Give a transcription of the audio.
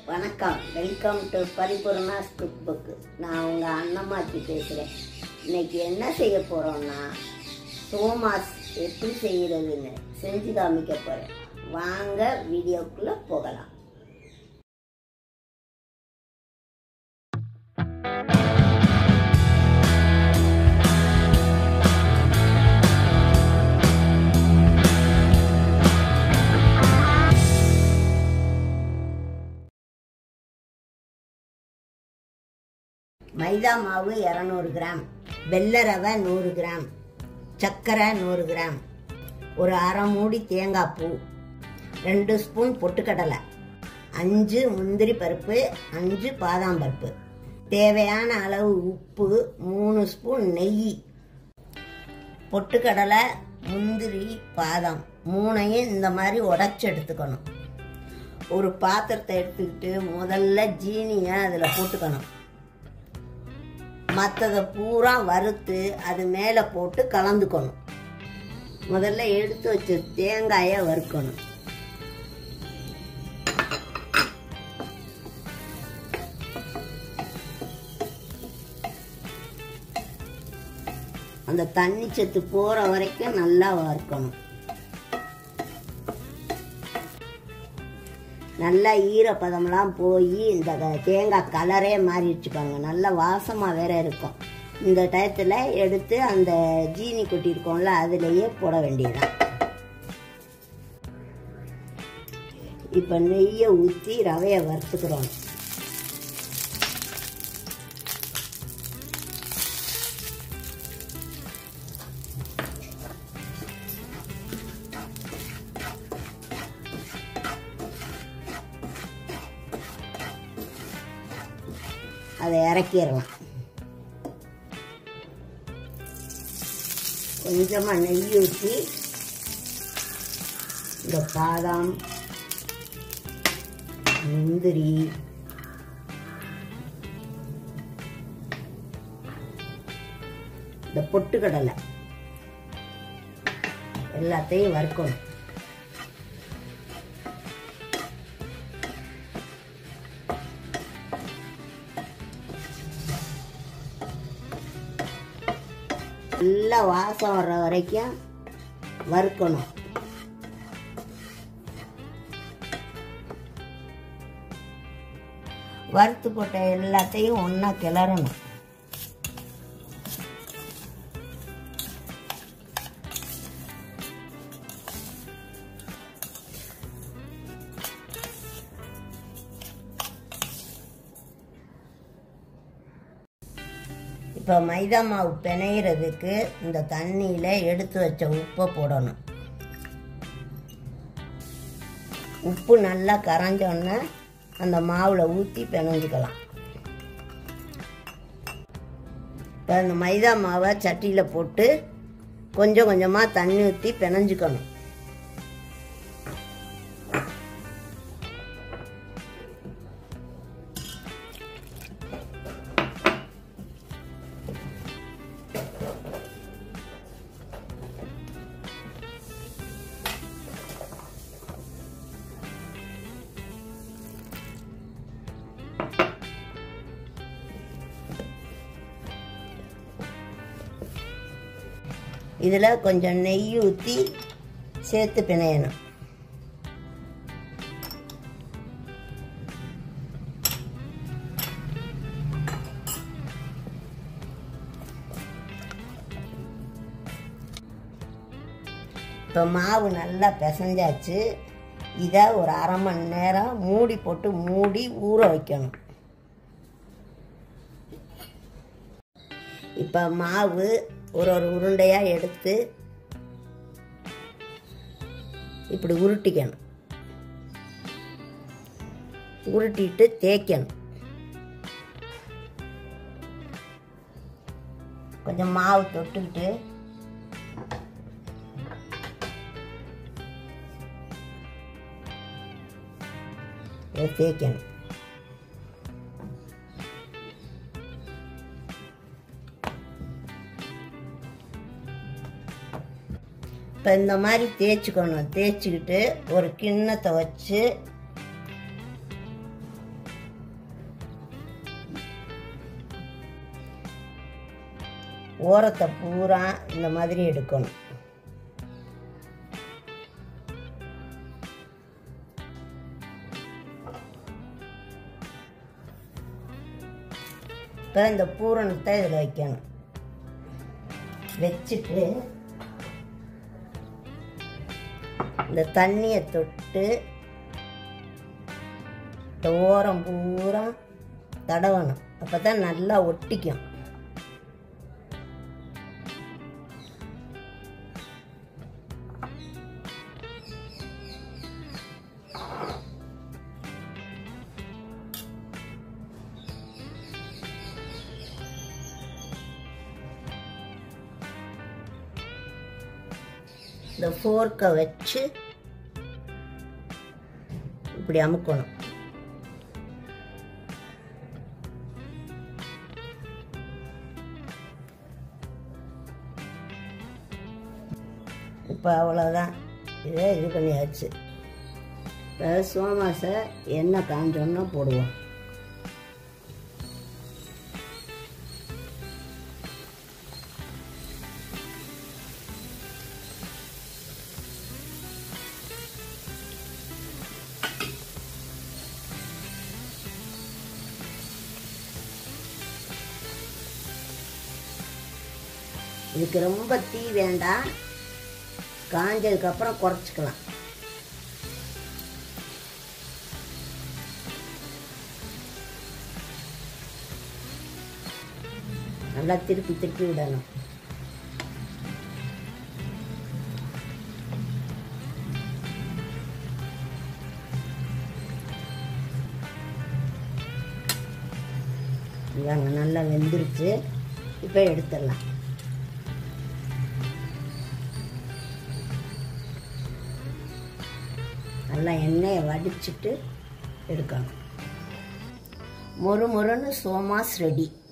வணக்கம் welcome to Paripoorna's cookbook நான் உங்கள் அண்ணம்மாச்சி பேசுகிறேன் இன்னைக்கு என்ன செய்ய போகிறோம்னா சோமாஸ் எப்படி செய்கிறதுன்னு செஞ்சு காமிக்க போகிறேன் வாங்க வீடியோக்குள்ளே போகலாம் மைதா மாவு இரநூறு கிராம் வெள்ளை ரவை நூறு கிராம் சர்க்கரை நூறு கிராம் ஒரு அரை மூடி தேங்காய் பூ ரெண்டு ஸ்பூன் பொட்டுக்கடலை அஞ்சு முந்திரி பருப்பு அஞ்சு பாதாம் பருப்பு தேவையான அளவு உப்பு மூணு ஸ்பூன் நெய் பொட்டுக்கடலை முந்திரி பாதாம் மூணையும் இந்த மாதிரி உடச்சி எடுத்துக்கணும் ஒரு பாத்திரத்தை எடுத்துக்கிட்டு முதல்ல ஜீனியை அதில் போட்டுக்கணும் மற்றதை பூரா வறுத்து அது மேலே போட்டு கலந்துக்கணும் முதல்ல எடுத்து வச்ச தேங்காயை வறுக்கணும் அந்த தண்ணி சத்து போற வரைக்கும் நல்லா வறுக்கணும் நல்லா ஈரப்பதம்லாம் போய் இந்த தேங்காய் கலரே மாறிடுச்சுப்பாங்க நல்லா வாசமாக வேற இருக்கும் இந்த டயத்தில் எடுத்து அந்த ஜீனி கொட்டியிருக்கோம்ல அதுலேயே போட வேண்டியதுதான் இப்போ நெய்யை ஊற்றி ரவையை வறுத்துக்கிறோம் அதை இறக்கிடலாம் கொஞ்சமாக நெய் ஊற்றி இந்த பாதாம் முந்திரி இந்த பொட்டுக்கடலை எல்லாத்தையும் வறுக்கணும் நல்லா வாசம் வர்ற வரைக்கும் வறுக்கணும் வறுத்து போட்ட எல்லாத்தையும் ஒன்றா கிளறணும் இப்போ மைதா மாவு பிணையிறதுக்கு இந்த தண்ணியில் எடுத்து வச்ச உப்பை போடணும் உப்பு நல்லா கரைஞ்சோன்னே அந்த மாவில் ஊற்றி பிணைஞ்சிக்கலாம் இப்போ அந்த மைதா மாவை சட்டியில் போட்டு கொஞ்சம் கொஞ்சமாக தண்ணி ஊற்றி பிணைஞ்சிக்கணும் இதில் கொஞ்சம் நெய் ஊற்றி சேர்த்து பிணையணும் இப்போ மாவு நல்லா பிசைஞ்சாச்சு இதை ஒரு அரை மணி நேரம் மூடி போட்டு மூடி ஊற வைக்கணும் இப்போ மாவு ஒரு ஒரு உருண்டையாக எடுத்து இப்படி உருட்டிக்கணும் உருட்டிட்டு தேய்க்கணும் கொஞ்சம் மாவு தொட்டுக்கிட்டு இதை தேய்க்கணும் இப்போ இந்த மாதிரி தேய்ச்சிக்கணும் தேய்ச்சிக்கிட்டு ஒரு கிண்ணத்தை வச்சு ஓரத்தை பூரா இந்த மாதிரி எடுக்கணும் இப்போ இந்த பூரணத்தை இதில் வைக்கணும் வச்சுட்டு இந்த தண்ணியை தொட்டு இந்த ஓரம் பூரா தடவணும் அப்போ தான் நல்லா ஒட்டிக்கும் இந்த ஃபோர்க்கை வச்சு இப்படி அமுக்கணும் இப்போ அவ்வளோதான் இதை இது பண்ணியாச்சு இப்போ சோமாசை எண்ணெய் காஞ்சோன்னா போடுவோம் இதுக்கு ரொம்ப தீ வேண்டாம் காஞ்சதுக்கப்புறம் குறைச்சிக்கலாம் நல்லா திருப்பி திருப்பி விடணும் இதாங்க நல்லா வெந்துருச்சு இப்போ எடுத்துடலாம் நல்லா எண்ணெயை வடிச்சிட்டு எடுக்கணும் மொறு மொறுன்னு சோமாஸ் ரெடி